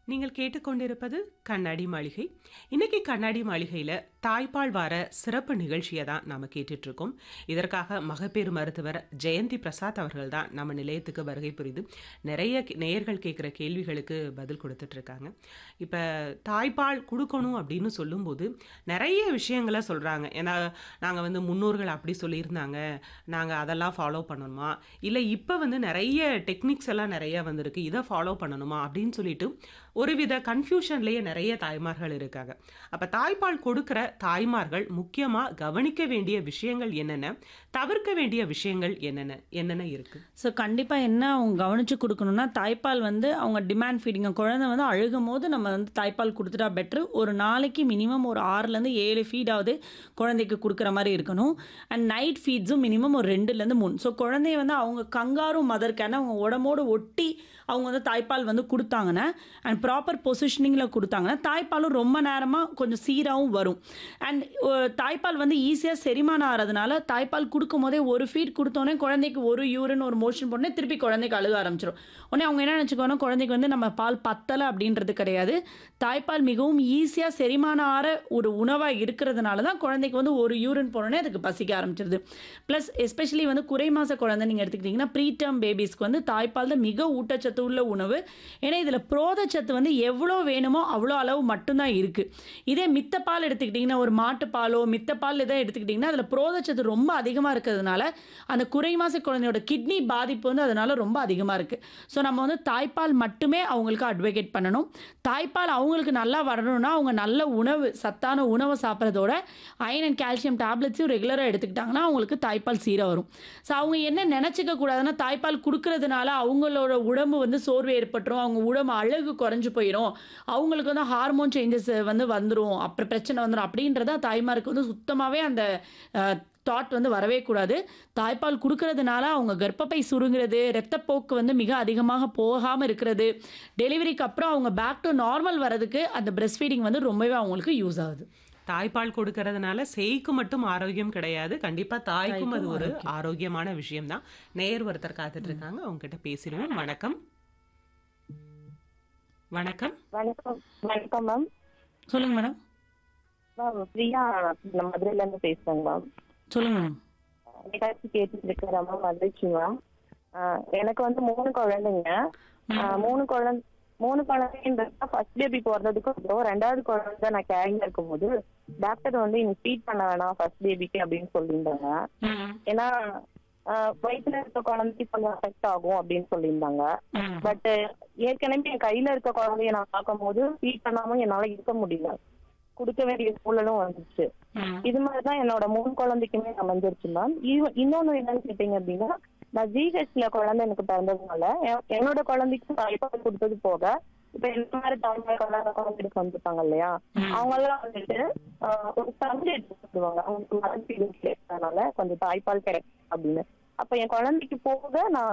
நீங்கள் கேட்டுக்கொண்டிருப்பது கண்ணாடி மாளிகை இன்னைக்கு கண்ணாடி மாளிகையில் தாய்ப்பால் வார சிறப்பு நிகழ்ச்சியை தான் நாம் கேட்டுட்ருக்கோம் இதற்காக மகப்பேறு மருத்துவர் ஜெயந்தி பிரசாத் அவர்கள் தான் நம்ம நிலையத்துக்கு வருகை புரிந்து நிறைய கே- நேயர்கள் கேட்குற கேள்விகளுக்கு பதில் கொடுத்துட்ருக்காங்க இப்போ தாய்ப்பால் கொடுக்கணும் அப்படின்னு சொல்லும்போது நிறைய விஷயங்களை சொல்கிறாங்க ஏன்னா நாங்கள் வந்து முன்னோர்கள் அப்படி சொல்லியிருந்தாங்க நாங்கள் அதெல்லாம் ஃபாலோ பண்ணணுமா இல்லை இப்போ வந்து நிறைய டெக்னிக்ஸ் எல்லாம் நிறைய வந்திருக்கு இதை ஃபாலோ பண்ணணுமா அப்படின்னு சொல்லிட்டு ஒருவித கன்ஃபியூஷன்லேயே நிறைய தாய்மார்கள் இருக்காங்க அப்போ தாய்ப்பால் கொடுக்குற தாய்மார்கள் முக்கியமாக கவனிக்க வேண்டிய விஷயங்கள் என்னென்ன தவிர்க்க வேண்டிய விஷயங்கள் என்னென்ன என்னென்ன இருக்குது ஸோ கண்டிப்பாக என்ன அவங்க கவனித்து கொடுக்கணும்னா தாய்ப்பால் வந்து அவங்க டிமாண்ட் ஃபீடிங் குழந்தை வந்து அழுகும் போது நம்ம வந்து தாய்ப்பால் கொடுத்துட்டா பெட்ரு ஒரு நாளைக்கு மினிமம் ஒரு ஆறுலேருந்து ஏழு ஃபீடாவது குழந்தைக்கு கொடுக்குற மாதிரி இருக்கணும் அண்ட் நைட் ஃபீட்ஸும் மினிமம் ஒரு ரெண்டுலேருந்து மூணு ஸோ குழந்தைய வந்து அவங்க கங்காரும் மதர்க்கான அவங்க உடம்போடு ஒட்டி அவங்க வந்து தாய்ப்பால் வந்து கொடுத்தாங்கன்னா அண்ட் ப்ராப்பர் பொசிஷனிங்கில் கொடுத்தாங்கன்னா தாய்ப்பாலும் ரொம்ப நேரமாக கொஞ்சம் சீராகவும் வரும் அண்ட் தாய்ப்பால் வந்து ஈஸியாக செரிமானம் ஆகிறதுனால தாய்ப்பால் கொடுக்கும் போதே ஒரு ஃபீட் கொடுத்தோன்னே குழந்தைக்கு ஒரு யூரின் ஒரு மோஷன் போடனே திருப்பி குழந்தைக்கு அழுக ஆரம்பிச்சிடும் உடனே அவங்க என்ன நினச்சிக்கோன்னா குழந்தைக்கு வந்து நம்ம பால் பத்தலை அப்படின்றது கிடையாது தாய்ப்பால் மிகவும் ஈஸியாக செரிமானம் ஆற ஒரு உணவாக இருக்கிறதுனால தான் குழந்தைக்கு வந்து ஒரு யூரின் போனோடனே அதுக்கு பசிக்க ஆரம்பிச்சிருது ப்ளஸ் எஸ்பெஷலி வந்து குறை மாத குழந்தை நீங்கள் எடுத்துக்கிட்டிங்கன்னா ப்ரீடம் பேபிஸ்க்கு வந்து தாய்ப்பால் தான் மிக ஊட்டச்சத்து உள்ள உணவு ஏன்னா இதில் புரோதச்சத்து வந்து எவ்வளோ வேணுமோ அவ்வளோ அளவு மட்டும்தான் இருக்குது இதே மித்த பால் எடுத்துக்கிட்டிங்கன்னா ஒரு மாட்டுப்பாலோ மித்த பால் இதை எடுத்துக்கிட்டிங்கன்னா அதில் புரோதச்சத்து ரொம்ப அதிகமாக இருக்கிறதுனால அந்த குறை மாத குழந்தையோட கிட்னி பாதிப்பு வந்து அதனால ரொம்ப அதிகமாக இருக்குது ஸோ நம்ம வந்து தாய்ப்பால் மட்டுமே அவங்களுக்கு அட்வொகேட் பண்ணணும் தாய்ப்பால் அவங்களுக்கு நல்லா வரணும்னா அவங்க நல்ல உணவு சத்தான உணவை சாப்பிட்றதோட அயன் அண்ட் கால்சியம் டேப்லெட்ஸையும் ரெகுலராக எடுத்துக்கிட்டாங்கன்னா அவங்களுக்கு தாய்ப்பால் சீராக வரும் ஸோ அவங்க என்ன நினச்சிக்க கூடாதுன்னா தாய்ப்பால் கொடுக்கறதுனால அவங்களோட உடம்பு வந்து சோர்வு ஏற்பட்டுரும் அவங்க உடம்பு அழகு குறைஞ்சு போயிடும் அவங்களுக்கு வந்து ஹார்மோன் சேஞ்சஸ் வந்து வந்துடும் அப்புறம் பிரச்சனை வந்துடும் அப்படின்றத தாய்மாருக்கு வந்து சுத்தமாகவே அந்த தாட் வந்து வரவே கூடாது தாய்ப்பால் கொடுக்கறதுனால அவங்க கர்ப்பப்பை சுருங்குறது இரத்தப்போக்கு வந்து மிக அதிகமாக போகாமல் இருக்கிறது டெலிவரிக்கு அப்புறம் அவங்க பேக் டு நார்மல் வரதுக்கு அந்த பிரஸ்ட் ஃபீடிங் வந்து ரொம்பவே அவங்களுக்கு யூஸ் ஆகுது தாய்ப்பால் கொடுக்கறதுனால சேய்க்கு மட்டும் ஆரோக்கியம் கிடையாது கண்டிப்பா தாய்க்கும் அது ஒரு ஆரோக்கியமான விஷயம் தான் நேயர் ஒருத்தர் காத்துட்டு இருக்காங்க அவங்க கிட்ட பேசிடுவோம் வணக்கம் வணக்கம் வணக்கம் வணக்கம் மேம் சொல்லுங்க மேடம் மேம் பிரியா நான் மதுரையில இருந்து பேசுறேங்க மேம் சொல்லுங்க மேடம் நிகழ்ச்சி கேட்டுட்டு இருக்கிற மேம் மகிழ்ச்சி மேம் ஆஹ் எனக்கு வந்து மூணு குழந்தைங்க ஆஹ் மூணு குழந்தை மூணு குழந்தைன்றதா ஃபர்ஸ்ட் பேபி பிறந்ததுக்கு அப்புறம் ரெண்டாவது குழந்தை நான் கேரிங்ல இருக்கும்போது டாக்டர் வந்து இனி ஃபீட் பண்ண வேணாம் ஃபர்ஸ்ட் பேபிக்கு அப்படின்னு சொல்லியிருந்தாங்க ஏன்னா ஆஹ் வயித்துல இருக்க குழந்தைக்கு கொஞ்சம் அஃபெக்ட் ஆகும் அப்படின்னு சொல்லியிருந்தாங்க பட் ஏற்கனவே என் கையில இருக்க குழந்தைய நான் பார்க்கும்போது ஃபீட் பண்ணாம என்னால இருக்க முடியல கொடுக்க வேண்டிய சூழலும் வந்துச்சு இது மாதிரிதான் என்னோட மூணு குழந்தைக்குமே அமைஞ்சிருச்சு மேம் இன்னொன்னு என்னன்னு கேட்டீங்க அப்படின்னா நான் ஜிஹெச்ல குழந்தை எனக்கு பிறந்ததுனால எ- என்னோட குழந்தைக்கு தாய்ப்பால் கொடுத்தது போக இப்ப இந்த மாதிரி தாய்ப்பால் குழந்தை குழந்தைக்கு வந்துட்டாங்க இல்லையா அவங்க எல்லாம் வந்துட்டு ஆஹ், ஒரு சமையல் எடுத்துக்குவாங்க அவங்களுக்கு மரம் ஃபீடிங் கிடைக்கிறதுனால கொஞ்சம் தாய்ப்பால் கிடைக்கும் அப்படின்னு அப்ப என் குழந்தைக்கு போக நான்